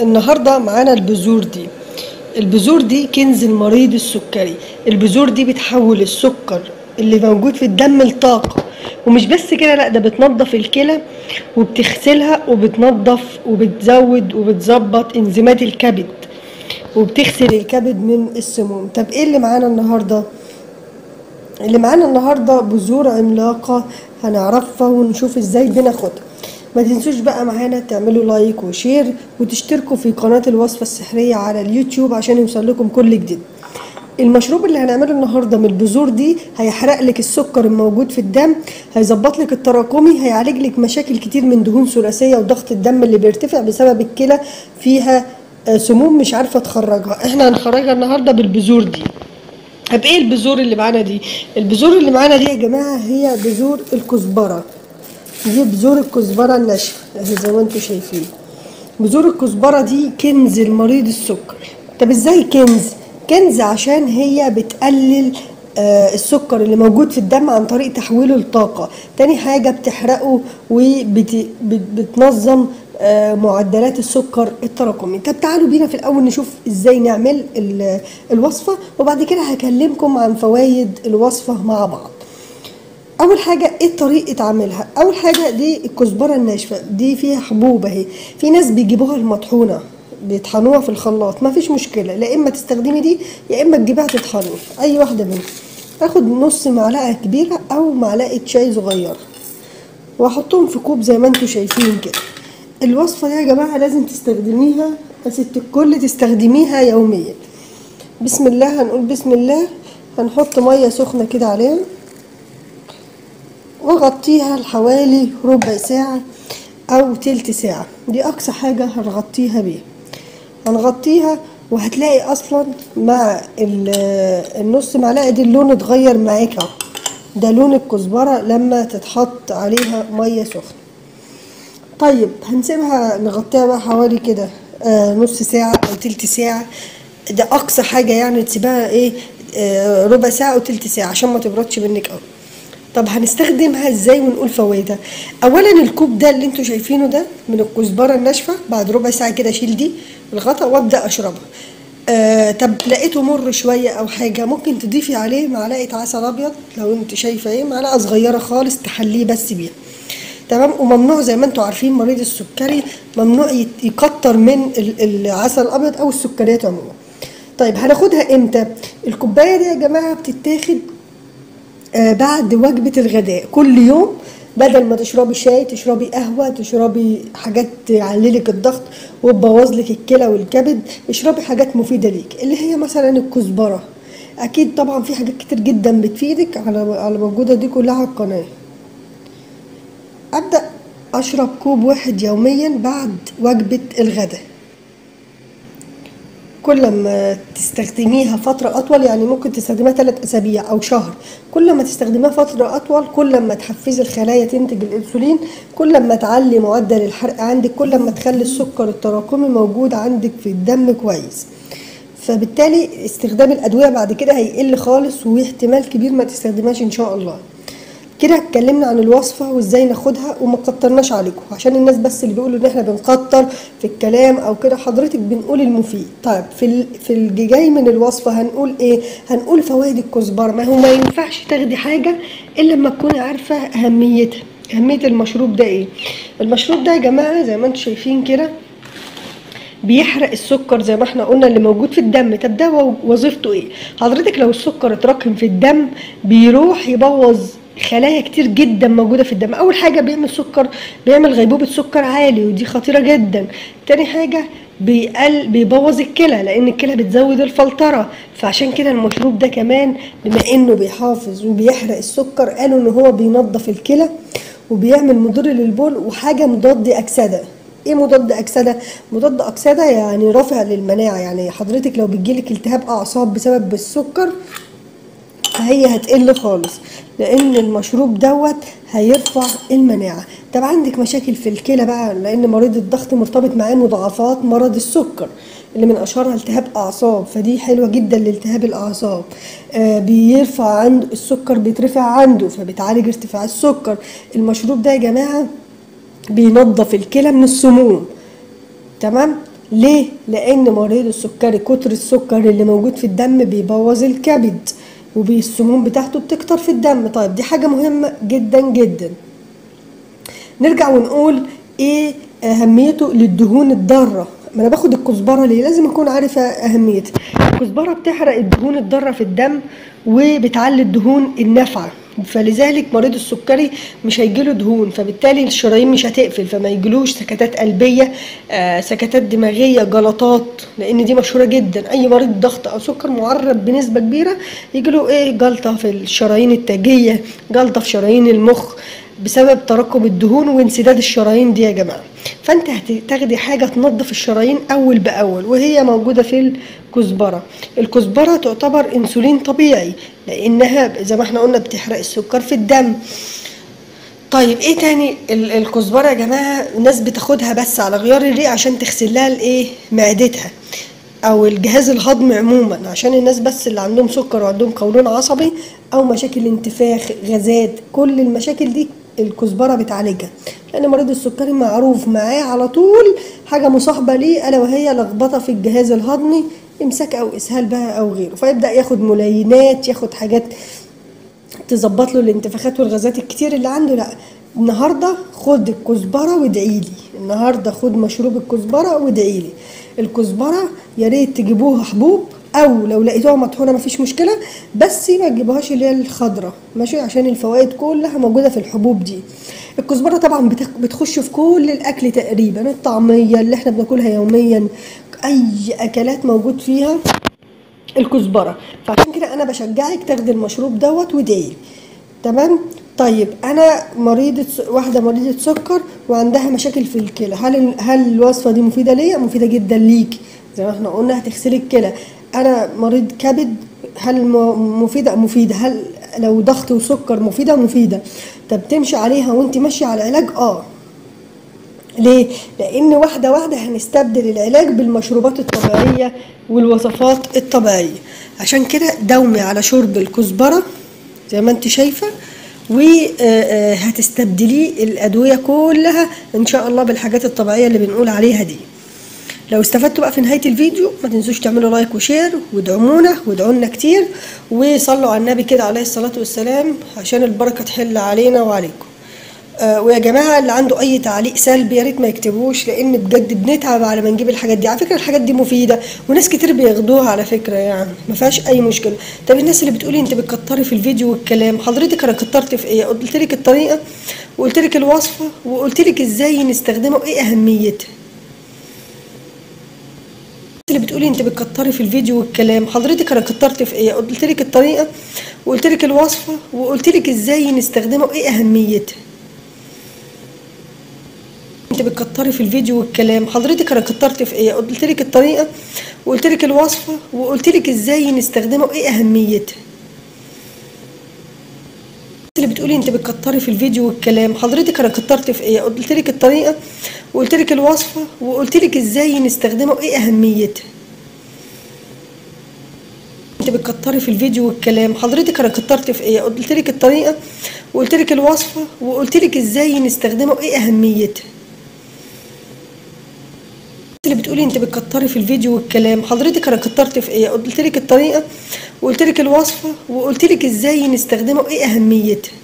النهارده معانا البذور دي البذور دي كنز المريض السكري البذور دي بتحول السكر اللي موجود في الدم لطاقة ومش بس كده لا ده بتنظف الكلى وبتغسلها وبتنظف وبتزود وبتظبط انزيمات الكبد وبتغسل الكبد من السموم طب ايه اللي معانا النهارده اللي معانا النهارده بذور عملاقة هنعرفها ونشوف ازاي بناخدها ما تنسوش بقى معانا تعملوا لايك وشير وتشتركوا في قناة الوصفة السحرية على اليوتيوب عشان يوصل لكم كل جديد المشروب اللي هنعمله النهارده من البذور دي هيحرق لك السكر الموجود في الدم هيظبط لك التراكمي هيعالج لك مشاكل كتير من دهون ثلاثيه وضغط الدم اللي بيرتفع بسبب الكلى فيها آه، سموم مش عارفه تخرجها احنا هنخرجها النهارده بالبذور دي طب ايه البذور اللي معانا دي البذور اللي معانا دي يا جماعه هي بذور الكزبره دي بذور الكزبره الناشفه اهي زي ما انتم شايفين بذور الكزبره دي كنز المريض السكر طب ازاي كنز كنز عشان هي بتقلل آه السكر اللي موجود في الدم عن طريق تحويله لطاقة تاني حاجة بتحرقه وبتنظم آه معدلات السكر التراكمي طب تعالوا بينا في الأول نشوف ازاي نعمل ال- الوصفة وبعد كده هكلمكم عن فوائد الوصفة مع بعض اول حاجه ايه طريقه عملها اول حاجه دي الكزبره الناشفه دي فيها حبوب اهي في ناس بيجيبوها المطحونه بيطحنوها في الخلاط ما فيش مشكله لا اما تستخدمي دي يا اما تجيبها تطحني اي واحده منهم اخد نص معلقه كبيره او معلقه شاي صغيره واحطهم في كوب زي ما انتم شايفين كده الوصفه دي يا جماعه لازم تستخدميها يا ست الكل تستخدميها يوميا بسم الله هنقول بسم الله هنحط ميه سخنه كده عليها واغطيها لحوالي ربع ساعة او تلت ساعة دي اقصى حاجة هنغطيها بيها هنغطيها وهتلاقي اصلا مع ال- النص معلقة دي اللون اتغير معاك اهو ده لون الكزبرة لما تتحط عليها مية سخنة طيب هنسيبها نغطيها بقى حوالي كده آه نص ساعة أو تلت ساعة ده أقصى حاجة يعني تسيبها إيه آه ربع ساعة أو تلت ساعة عشان ما تبردش منك أوي طب هنستخدمها ازاي ونقول فوائدها اولا الكوب ده اللي انتوا شايفينه ده من الكزبره الناشفه بعد ربع ساعه كده اشيل دي الغطا وابدا اشربها آه طب لقيته مر شويه او حاجه ممكن تضيفي عليه معلقه عسل ابيض لو انت شايفه ايه معلقه صغيره خالص تحليه بس بيها تمام وممنوع زي ما انتوا عارفين مريض السكري ممنوع يت- يكتر من ال- العسل الابيض او السكريات عموما طيب هناخدها امتى الكوبايه دي يا جماعه بتتاخد آه، بعد وجبة الغداء كل يوم بدل ما تشربي شاي تشربي قهوة تشربي حاجات تعللك الضغط وتبوظ لك الكلى والكبد اشربي حاجات مفيدة ليك اللي هي مثلا الكزبرة اكيد طبعا في حاجات كتير جدا بتفيدك على على موجودة دي كلها على القناة ابدأ اشرب كوب واحد يوميا بعد وجبة الغداء كل ما تستخدميها فترة أطول يعني ممكن تستخدميها ثلاث أسابيع أو شهر كل ما تستخدميها فترة أطول كل ما تحفزي الخلايا تنتج الأنسولين كل ما تعلي معدل الحرق عندك كل ما تخلي السكر التراكمي موجود عندك في الدم كويس فبالتالي استخدام الأدوية بعد كده هيقل خالص واحتمال كبير ما تستخدمهاش إن شاء الله كده اتكلمنا عن الوصفة وازاي ناخدها وما كترناش عليكم عشان الناس بس اللي بيقولوا ان احنا بنكتر في الكلام او كده حضرتك بنقول المفيد طيب في ال... في اللي جاي من الوصفة هنقول ايه هنقول فوائد الكزبرة ما هو ما ينفعش تاخدي حاجة الا لما تكوني عارفة اهميتها اهمية المشروب ده ايه المشروب ده يا جماعة زي ما انتم شايفين كده بيحرق السكر زي ما احنا قلنا اللي موجود في الدم طب ده و- وظيفته ايه حضرتك لو السكر اتراكم في الدم بيروح يبوظ خلايا كتير جدا موجوده في الدم اول حاجه بيعمل سكر بيعمل غيبوبه سكر عالي ودي خطيره جدا تاني حاجه بيقل بيبوظ الكلى لان الكلى بتزود الفلتره فعشان كده المشروب ده كمان بما انه بيحافظ وبيحرق السكر قالوا ان هو بينظف الكلى وبيعمل مضر للبول وحاجه مضاد اكسده ايه مضاد اكسده مضاد اكسده يعني رافع للمناعه يعني حضرتك لو بيجيلك التهاب اعصاب بسبب السكر فهي هتقل خالص لان المشروب دوت هيرفع المناعه طب عندك مشاكل في الكلى بقى لان مريض الضغط مرتبط معاه مضاعفات مرض السكر اللي من اشهرها التهاب اعصاب فدي حلوه جدا لالتهاب الاعصاب آه بيرفع عنده السكر بيترفع عنده فبتعالج ارتفاع السكر المشروب ده يا جماعه بينظف الكلى من السموم تمام ليه لان مريض السكري كتر السكر اللي موجود في الدم بيبوظ الكبد والسموم بتاعته بتكتر في الدم طيب دي حاجه مهمه جدا جدا نرجع ونقول ايه اهميته للدهون الضاره ما انا باخد الكزبره ليه لازم اكون عارفه اهميتها الكزبره بتحرق الدهون الضاره في الدم وبتعلي الدهون النافعه فلذلك مريض السكري مش هيجيله دهون فبالتالي الشرايين مش هتقفل فما يجيلوش سكتات قلبيه آه سكتات دماغيه جلطات لان دي مشهوره جدا اي مريض ضغط او سكر معرض بنسبه كبيره يجيله ايه جلطه في الشرايين التاجيه جلطه في شرايين المخ بسبب تراكم الدهون وانسداد الشرايين دي يا جماعه فانت هتاخدي حاجه تنظف الشرايين اول باول وهي موجوده في الكزبره الكزبره تعتبر انسولين طبيعي لانها زي ما احنا قلنا بتحرق السكر في الدم طيب ايه تاني الكزبره يا جماعه الناس بتاخدها بس على غيار الريق عشان تغسل لها الايه معدتها او الجهاز الهضمي عموما عشان الناس بس اللي عندهم سكر وعندهم قولون عصبي او مشاكل انتفاخ غازات كل المشاكل دي الكزبره بتعالجها لان مريض السكري معروف معاه على طول حاجه مصاحبه ليه الا وهي لخبطه في الجهاز الهضمي امساك او اسهال بقى او غيره فيبدا ياخد ملينات ياخد حاجات تظبط له الانتفاخات والغازات الكتير اللي عنده لا النهارده خد الكزبره وادعي لي النهارده خد مشروب الكزبره وادعي لي الكزبره يا ريت تجيبوها حبوب او لو لقيتوها مطحونه مفيش مشكله بس ما تجيبوهاش اللي هي الخضراء ماشي عشان الفوائد كلها موجوده في الحبوب دي الكزبره طبعا بتخش في كل الاكل تقريبا الطعميه اللي احنا بناكلها يوميا اي اكلات موجود فيها الكزبره فعشان كده انا بشجعك تاخدي المشروب دوت وادعي تمام طيب انا مريضه واحده مريضه سكر وعندها مشاكل في الكلى هل هل الوصفه دي مفيده ليا مفيده جدا ليكي زي ما احنا قلنا هتغسلي الكلى انا مريض كبد هل مفيده مفيده هل لو ضغط وسكر مفيده مفيده طب تمشي عليها وانت ماشيه على العلاج اه ليه؟ لأن واحدة واحدة هنستبدل العلاج بالمشروبات الطبيعية والوصفات الطبيعية عشان كده دومي على شرب الكزبرة زي ما انت شايفة وهتستبدليه الأدوية كلها إن شاء الله بالحاجات الطبيعية اللي بنقول عليها دي لو استفدتوا بقى في نهايه الفيديو ما تنسوش تعملوا لايك وشير وادعمونا وادعوا لنا كتير وصلوا على النبي كده عليه الصلاه والسلام عشان البركه تحل علينا وعليكم آه ويا جماعه اللي عنده اي تعليق سلبي يا ريت ما يكتبوش لان بجد بنتعب على ما نجيب الحاجات دي على فكره الحاجات دي مفيده وناس كتير بياخدوها على فكره يعني ما فيهاش اي مشكله طب الناس اللي بتقولي انت بتكتري في الفيديو والكلام حضرتك انا كترت في ايه قلت لك الطريقه وقلت لك الوصفه وقلت لك ازاي نستخدمه وايه اهميتها اللي بتقولي انت بتكتري في الفيديو والكلام حضرتك انا كترت في ايه قلت لك الطريقه وقلت لك الوصفه وقلت لك ازاي نستخدمه وايه اهميتها انت بتكتري في الفيديو والكلام حضرتك انا كترت في ايه قلت لك الطريقه وقلت لك الوصفه وقلت لك ازاي نستخدمه وايه اهميتها اللي بتقولي انت بتكتري في الفيديو والكلام حضرتك انا كترت في ايه قلت لك الطريقه وقلت لك الوصفه وقلت لك ازاي نستخدمه وايه اهميتها انت بتكتري في الفيديو والكلام حضرتك انا كترت في ايه قلت لك الطريقه وقلت لك الوصفه وقلت لك ازاي نستخدمه وايه اهميتها اللي بتقولي انت بتكتري في الفيديو والكلام حضرتك انا كترت في ايه قلت لك الطريقه وقلت لك الوصفه وقلت لك ازاي نستخدمه وايه اهميتها